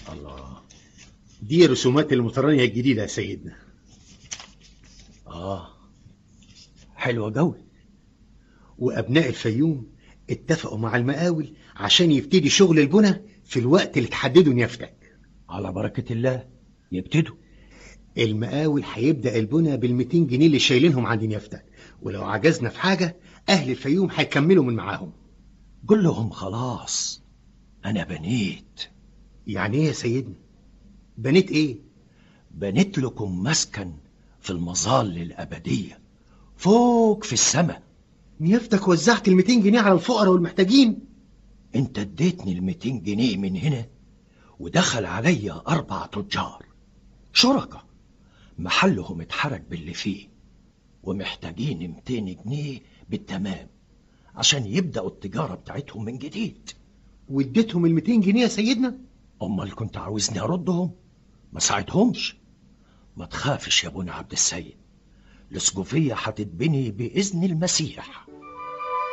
الله دي رسومات المطرانية الجديدة يا سيدنا اه حلوة قوي وأبناء الفيوم اتفقوا مع المقاول عشان يبتدي شغل البنى في الوقت اللي تحدده نيافتك على بركة الله يبتدوا المقاول هيبدأ البنى بال 200 جنيه اللي شايلينهم عند نيافتك ولو عجزنا في حاجة أهل الفيوم هيكملوا من معاهم قل لهم خلاص أنا بنيت يعني إيه يا سيدنا؟ بنيت إيه؟ بنيت لكم مسكن في المظال الأبدية فوق في السماء نيافتك وزعت ال 200 جنيه على الفقراء والمحتاجين انت اديتني ال 200 جنيه من هنا ودخل عليا أربع تجار شركة محلهم اتحرق باللي فيه ومحتاجين 200 جنيه بالتمام عشان يبدأوا التجارة بتاعتهم من جديد واديتهم ال 200 جنيه يا سيدنا؟ أمال كنت عاوزني أردهم ما ساعدهمش ما تخافش يا ابونا عبد السيد السقوفية هتتبني بإذن المسيح